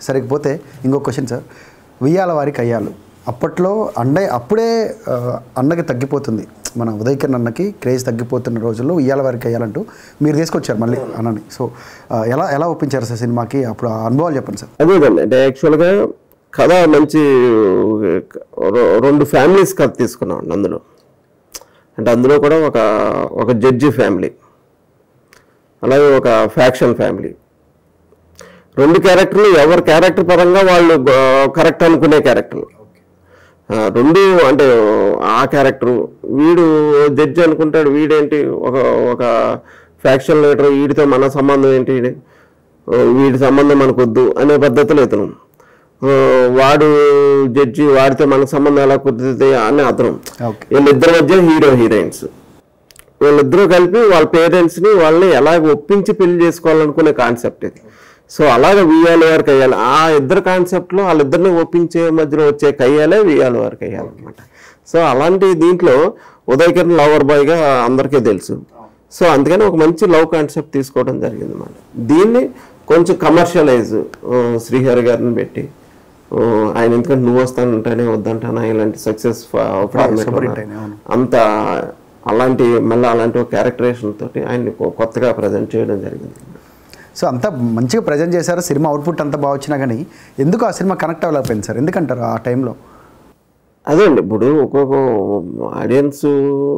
సరిపోతే ఇంకో question sir వియ్యాల వారికి అయ్యాలు అప్పట్లో అండే అప్పుడే ఆ, అన్నకి తగ్గిపోతుంది మన ఉదయకిరణ్ అన్నకి క్రేజ్ తగ్గిపోతున్న రోజుల్లో ఉయ్యాల వారికి అయ్యాలంటూ మీరు తీసుకొచ్చారు మళ్ళీ అన్నని సో ఆ, ఎలా ఎలా ఒప్పించారు సార్ సినిమాకి అప్పుడు ఆ అనుభవాలు చెప్పండి సార్ అదేదండి అంటే యాక్చువల్గా కథ మంచి రె- రెండు ఫ్యామిలీస్ కథ తీసుకున్నాం అండి అందులో అంటే అందులో కూడా ఒక ఒక జడ్జి ఫ్యామిలీ అలాగే ఒక ఫ్యాక్షన్ ఫ్యామిలీ రెండు క్యారెక్టర్లు ఎవరి క్యారెక్టర్ పరంగా వాళ్ళు కరెక్ట్ అనుకునే క్యారెక్టర్లు ఆ, రెండు అంటే ఆ క్యారెక్టర్ వీడు జడ్జి అనుకుంటాడు వీడేంటి ఒక ఒక ఫ్యాక్షన్ లీడర్ వీడితో మన సంబంధం ఏంటి ఆ, వీడి సంబంధం మనకొద్దు అనే పద్ధతిలో ఇతను ఆ, వాడు జడ్జి వాడితో మన సంబంధం ఎలా కుదురుతుంది అని అతను ఓకే వీళ్ళిద్దరి మధ్య హీరో హీరోయిన్స్ వీళ్ళిద్దరూ కలిపి వాళ్ళ పేరెంట్స్ని వాళ్ళని ఎలాగ ఒప్పించి పెళ్లి చేసుకోవాలనుకునే కాన్సెప్ట్ ఇది సో అలాగ వియ్యాలి వారికి అయ్యాలి ఆ ఇద్దరు కాన్సెప్ట్లో వాళ్ళిద్దరిని ఒప్పించే మధ్యలో వచ్చే కయ్యాలే వియ్యాలి వారికి అయ్యాలన్నమాట సో అలాంటి దీంట్లో ఉదయ్ కిరణ్ లవర్ బాయ్గా అందరికీ తెలుసు సో అందుకని ఒక మంచి లవ్ కాన్సెప్ట్ తీసుకోవడం జరిగింది అన్నమాట దీన్ని కొంచెం కమర్షియలైజ్ శ్రీహరి గారిని పెట్టి ఆ, ఆయన ఎందుకంటే నువ్వు వస్తానంటేనే వద్దంటానా ఇలాంటి సక్సెస్ superhit అయినాయి, అవును. అంత అలాంటి మళ్ళీ అలాంటి ఒక క్యారెక్టరేషన్ తోటి ఆయన్ని కొ- కొత్తగా ప్రజెంట్ చేయడం జరిగింది సో అంతా మంచిగా ప్రజెంట్ చేశారు సినిమా అవుట్పుట్ అంతా బాగా వచ్చినా కానీ ఎందుకు ఆ సినిమా కనెక్ట్ అవ్వలేకపోయింది సార్ ఎందుకంటారు ఆ టైంలో అదే అండి ఇప్పుడు ఒక్కొక్క ఆడియన్స్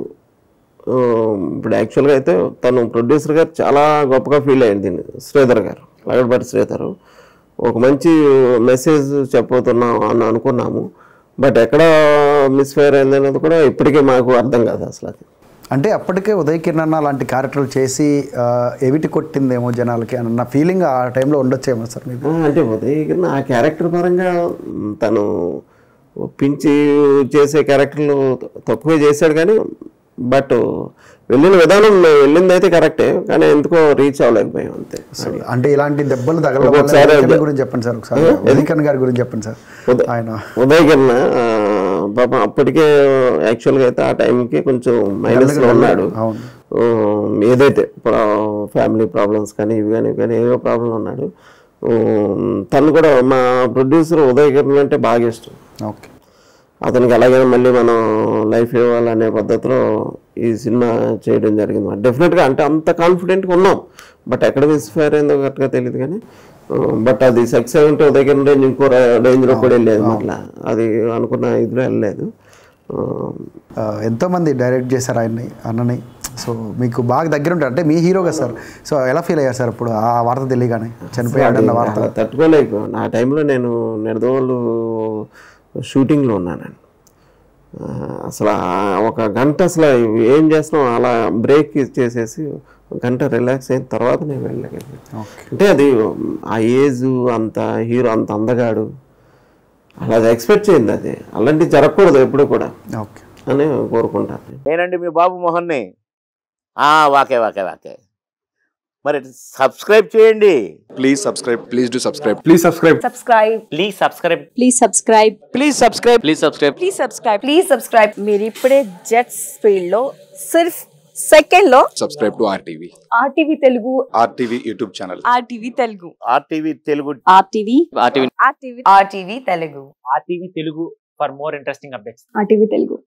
ఇప్పుడు యాక్చువల్గా అయితే తను ప్రొడ్యూసర్ గారు చాలా గొప్పగా ఫీల్ అయ్యింది దీన్ని శ్రీధర్ గారు లగడపాటి శ్రీధర్ ఒక మంచి మెసేజ్ చెప్పబోతున్నాం అని అనుకున్నాము బట్ ఎక్కడ మిస్ఫైర్ అయింది అనేది కూడా ఇప్పటికీ మాకు అర్థం కాదు అసలు అది అంటే అప్పటికే ఉదయ్ కిరణ్ అన్న లాంటి క్యారెక్టర్లు చేసి ఆ, ఎవిటి కొట్టిందేమో జనాలకి అన్న ఫీలింగ్ ఆ టైంలో ఉండొచ్చేమో సార్ మీకు ఆ, అంటే ఉదయ్ కిరణ్ ఆ క్యారెక్టర్ పరంగా మ్, తను ఒప్పించి చేసే క్యారెక్టర్లు తక్కువే చేశాడు కానీ బట్ వెళ్ళిన విధానం మేము వెళ్ళింది అయితే కరెక్టే కానీ ఎందుకో రీచ్ అవ్వలేకపోయాం అంతే అంటే ఇలాంటి దెబ్బలు తగలడం వల్ల ఒక్కొక్కసారి ఉదయ్ కిరణ్ గురించి చెప్పండి సార్ ఒకసారి ఉదయ్ కిరణ్ గారి గురించి చెప్పండి సార్ ఉదయ్- ఆయన ఉదయ్ కిరణ్ ఆ, పాపం అప్పటికే యాక్చువల్గా అయితే ఆ టైంకి కొంచెం మైనస్లో ఉన్నాడు అవును ఆ, ఏదైతే ఫ్యామిలీ ప్రాబ్లమ్స్ కానీ ఇవి కానీ ఇవి కానీ ఏవో ప్రాబ్లం ఉన్నాడు ఆ, తను కూడా మా ప్రొడ్యూసర్ ఉదయ్ కిరణ్ అంటే బాగా ఇష్టం ఓకే అతనికి ఎలాగైనా మళ్ళీ మనం లైఫ్ ఇవ్వాలనే పద్ధతిలో ఈ సినిమా చేయడం జరిగింది డెఫినెట్గా అంటే అంత కాన్ఫిడెంట్గా ఉన్నాం బట్ ఎక్కడ మిస్ఫైర్ అయిందో కరెక్ట్గా తెలియదు కానీ బట్ అది సక్సెస్ ఉంటే ఉదయం రేంజ్ ఇంకో రేంజ్లో కూడా వెళ్ళలేదు మళ్ళీ అది అనుకున్న ఇదిలో వెళ్ళలేదు ఆ, ఆ, ఎంతోమంది డైరెక్ట్ చేశారు ఆయన్ని అన్నని సో మీకు బాగా దగ్గర ఉంటారు అంటే మీ హీరోగా సార్ సో ఎలా ఫీల్ అయ్యారు సార్ అప్పుడు ఆ వార్త తెలియగానే చనిపోయాడన్న వార్త అలా తట్టుకోలేకు ఆ టైంలో నేను నిడదవోళ్ళు షూటింగ్లో ఉన్నానండి ఆ, అసలు ఆ ఒక గంట అసలు ఏం చేస్తున్నాం అలా బ్రేక్ ఇచ్చేసేసి ఒక గంట రిలాక్స్ అయిన తర్వాత నేను వెళ్ళగలిగాను ఓకే అంటే అది ఆ ఏజ్ అంత హీరో అంత అందగాడు అలా ఎక్స్పెక్ట్ చేయండి అది అలాంటివి జరగకూడదు ఎప్పుడు కూడా ఓకే అని కోరుకుంటాను నేనండి మీ బాబు మోహన్ని ఆ, వాకే వాకే వాకే మరి సబ్స్క్రైబ్ చేయండి Please subscribe. Please do subscribe. Please subscribe. subscribe please subscribe please subscribe please subscribe please subscribe please subscribe please subscribe మీరు ఇప్పుడే జెట్స్ ఫీల్డ్ లో సిర్ఫ్ సెకండ్ లో Subscribe to RTV. RTV Telugu RTV YouTube channel. RTV Telugu RTV Telugu RTV RTV RTV RTV Telugu RTV Telugu for more interesting updates RTV Telugu